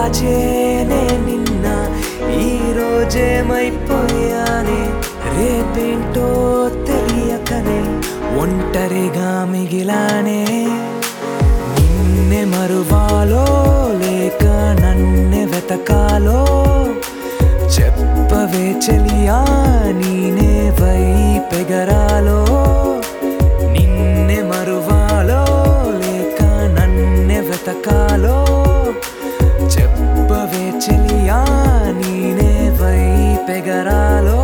దాచేనే నిన్న ఈ రోజేమైపోయానే రేపేంటో తెలియకనే ఒంటరిగా మిగిలానే నిన్నే మరువాలో లేక నన్నే వెతకాలో చెప్పవే చెలియా నీనే వై పెగరాలో నిన్నే మరువాలో లేక నన్నే వెతకాలో చెప్పవే చెలియా నీనే వై పెగరాలో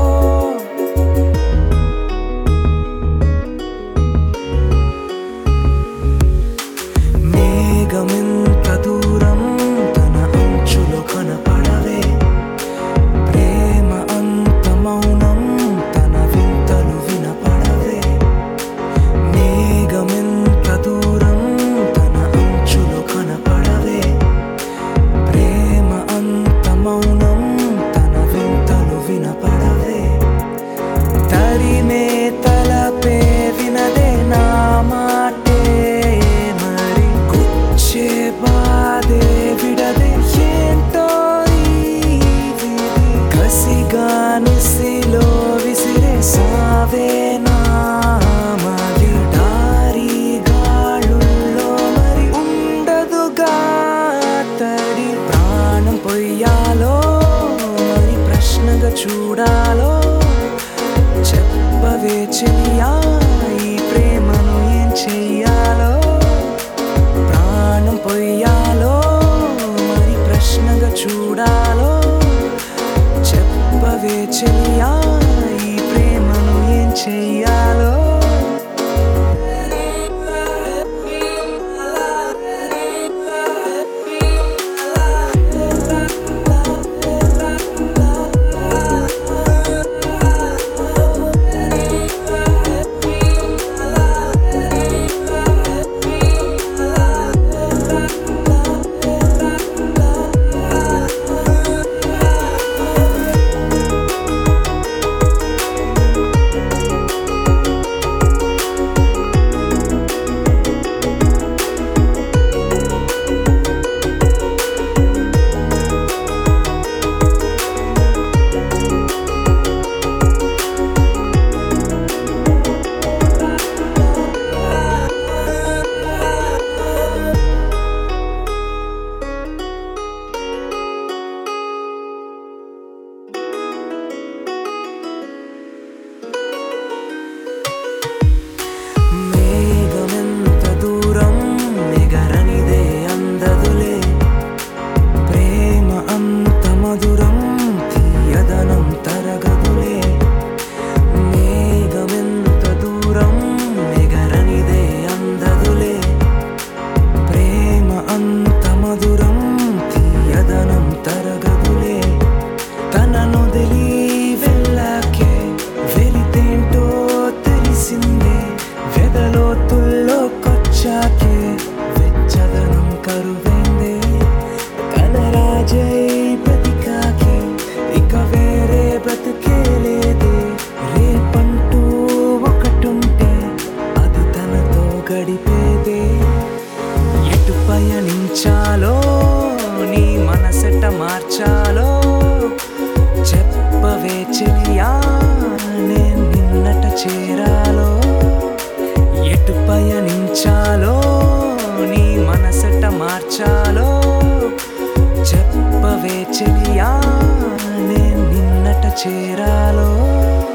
మేఘమెంత దూరం తన అంచులో కనపడవే ప్రేమ అంత మౌనం తన వింతలు వినపడవే మేఘమెంత దూరం తన అంచులో కనపడవే ప్రేమ అంత మౌనం తన వింతలు వినపడవే తరిమే తలపే వినదే నా మాటే మరి గుచ్చే బాధే విడదే ఏంటో ఈ విధి కసిగా నిసిలో విసిరే సావే నా మరి దారి గాళ్ళుల్లో మరి ఉండదుగా తడి ప్రాణం పొయ్యాలో మరి ప్రశ్నగా చూడాలో చెప్పవే చెయ్యా ఈ ప్రేమను ఏం చెయ్యాలో ప్రాణం పొయ్యాలో మరి ప్రశ్నగా చూడాలో చెప్పవే చెయ్యా ఈ ప్రేమను ఏం చెయ్యాలో మేఘమెంత దూరం నిగరనిదే అందదులే ప్రేమ అంత మధురం తీయదనం తరగదులే మేఘమెంత దూరం నిగరనిదే అందదులే ప్రేమ అంత మధురం తీయదనం తరగదులే తనను దిలి వెళ్ళాకే వెలితేంటో తెలిసిందే వెదలోతుల్లోకొచ్చాకే వెచ్చదనం కరువైందే కనరాజై బ్రతికాకే ఇక వేరే బ్రతికే లేదే రేపంటూ ఒకటుంటే అది తనతో గడిపేదే ఎటు పయనించాలో నీ మనసెట మార్చాలో చెప్పవే చెలియా నేను నిన్నట చేరాలో ఎటు పయనించాలో నీ మనసెట మార్చాలో చెప్పవే చెలియా నేను నిన్నట చేరాలో